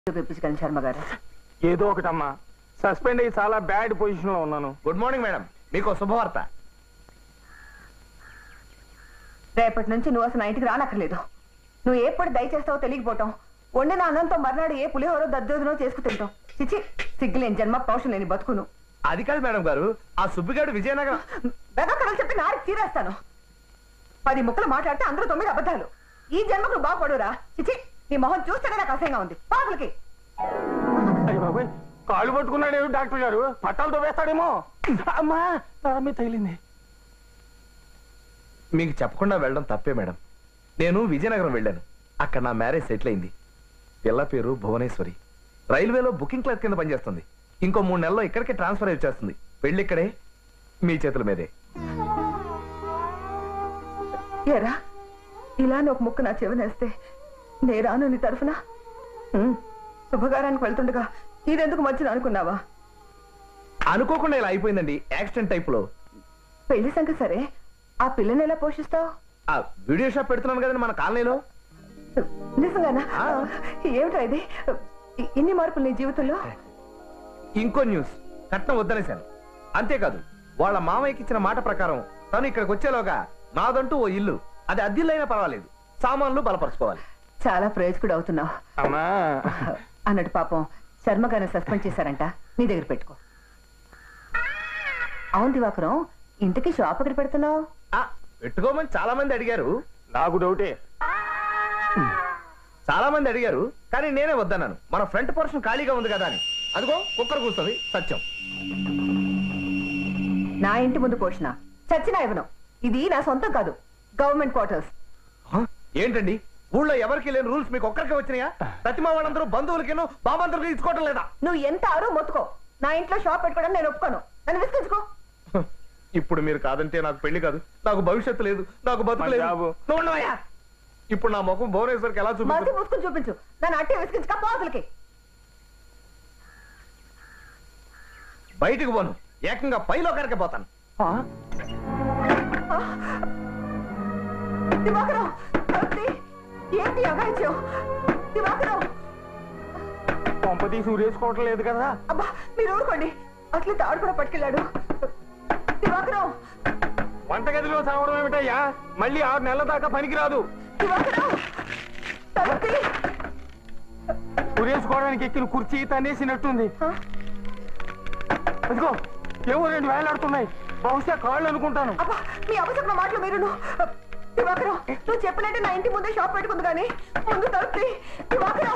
చూపించగలను శర్మ గారు ఏదో ఒకటమ్మా సస్పెండ్ అయ్యి చాలా బ్యాడ్ పొజిషన్ లో ఉన్నాను గుడ్ మార్నింగ్ మేడం మీకు శుభవార్త రేపటి నుంచి నువ్వు అసలు నా ఇంటికి రానక్కర్లేదు నువ్వు ఎప్పుడు దయచేస్తావో తెలియకపోవటం వండిన అన్నంతో మర్నాడు ఏ పులిహోరో దద్దోజనో చేసుకు తింటాం చిచి సిగ్గులేని జన్మ పౌషం లేని బతుకును అది కాదు మేడం గారు ఆ సుబ్బిగాడు విజయనగరం బెదకడలు చెప్పి నారికి తీరేస్తాను పది ముక్కలు మాట్లాడితే అందరూ తొమ్మిది అబద్ధాలు ఈ జన్మకు నువ్వు బాగుపడురా చిచి నీ మొహం చూస్తేనే నాకు అసహ్యంగా ఉంది పాపలకి అయ్య బాబాయ్ కాళ్ళు పట్టుకున్నాడేమో డాక్టర్ గారు పట్టాలతో వేస్తాడేమో అమ్మా నా మీద తగిలింది మీకు చెప్పకుండా వెళ్ళడం తప్పే మేడం నేను విజయనగరం వెళ్ళాను అక్కడ నా మ్యారేజ్ సెటిల్ అయింది పిల్ల పేరు భువనేశ్వరి రైల్వేలో బుకింగ్ క్లర్క్ కింద పనిచేస్తుంది ఇంకో మూడు నెలల్లో ఇక్కడికే ట్రాన్స్ఫర్ అయి వచ్చేస్తుంది పెళ్లి ఇక్కడే మీ చేతుల మీదే ఏరా ఇలానే ఒక ముక్క నా చెవినేస్తే నే రాను నీ తరఫున ఉమ్, శుభకారానికి వెళ్తుండగా ఇదెందుకు మధ్యన అనుకున్నావా అనుకోకుండా ఇలా అయిపోయిందండి యాక్సిడెంట్ టైప్ లో పెళ్లి సంగతి సరే ఆ పిల్లని ఎలా పోషిస్తావు ఆ వీడియో షాప్ పెడుతున్నాను కదండి మన కాలనీలో నిజంగానా ఆ. ఏమిటా ఇది ఇ- ఇన్ని మార్పులు నీ జీవితంలో ఇంకో న్యూస్ కట్నం వద్దనేశాను అంతేకాదు వాళ్ళ మామయ్యకి ఇచ్చిన మాట ప్రకారం తను ఇక్కడికి వచ్చేలోగా నాదంటూ ఓ ఇల్లు అది అద్దిల్లు అయినా పర్వాలేదు సామాన్లు బలపరచుకోవాలి చాలా ప్రయోజకుడు అవుతున్నావు అమ్మా అన్నట్టు పాపం శర్మ గారిని సస్పెండ్ చేశారంట నీ దగ్గర పెట్టుకో అవును దివాకరం ఇంతకీ షాప్ ఎక్కడ పెడుతున్నావు ఆ, పెట్టుకోమని చాలా మంది అడిగారు నాకు డౌటే చాలా మంది అడిగారు కానీ నేనే వద్దన్నాను మన ఫ్రంట్ పోర్షన్ ఖాళీగా ఉంది కదా అని అదిగో కుక్కర్ కూర్చొని సత్యం నా ఇంటి ముందు పోషణ చచ్చిన ఇవ్వను ఇది నా సొంతం కాదు గవర్నమెంట్ క్వార్టర్స్ హ? ఏంటండి ఊళ్ళో ఎవరికి లేని రూల్స్ మీకు ఒక్కరికే వచ్చినాయా ప్రతిమా వాళ్ళందరూ బంధువులకేనో బాబందరికి ఇచ్చుకోవటం లేదా నువ్వు ఎంత ఆరో మొత్తుకో నా ఇంట్లో షాప్ పెట్టుకోవడం నేను ఒప్పుకోను నన్ను విసిగించుకో హ, ఇప్పుడు మీరు కాదంటే నాకు పెళ్లి కాదు నాకు భవిష్యత్తు లేదు నాకు బతుకు మరి లేదు జాబు? నువ్వు ఉండవయ్యా. ఇప్పుడు నా ముఖం భువనేశ్వర్కి ఎలా మసి చూపించు మూసుకుని చూపించు నన్ను అట్టే విసిగించుక పోతులకి బయటికి పోను ఏకంగా పైలోకానికి పోతాను ఆ? దివాకరం భక్తి, ఏంటి అగాయిత్యం దివాకరం కొంప తీసి ఊరేసుకోవటం లేదు కదా అబ్బా మీరు ఊరుకోండి అట్లే తాడు కూడా పట్టుకెళ్ళాడు దివాకరం వంటగదిలో సావడం ఏమిటయ్యా మళ్ళీ ఆరు నెలల దాకా పనికిరాదు దివాకరం భక్తి. ఊరేసుకోవడానికి ఎక్కిన కుర్చీ తనేసినట్టుంది ఆ? అదిగో ఏవో రెండు వేలాడుతున్నాయి బహుశా కాళ్ళు అనుకుంటాను అబ్బా మీ అవసరం మాటలు మీరు దివాకరం నువ్వు చెప్పినట్టే నా ఇంటి ముందే షాప్ పెట్టుకుంది కానీ ముందు తలుపుతి దివాకరం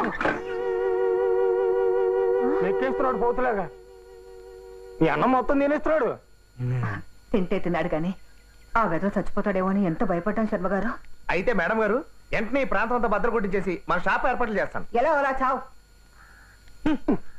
నెక్కేస్తున్నాడు పోతులాగా ఈ అన్నం మొత్తం తినేస్తున్నాడు తింటే తిన్నాడు కానీ ఆ వెధవ చచ్చిపోతాడేమో అని ఎంత భయపడ్డాను శర్మ గారు అయితే మేడం గారు వెంటనే ఈ ప్రాంతం అంతా భద్ర కొట్టించేసి మన షాప్ ఏర్పాట్లు చేస్తాను ఎలా అలా చావు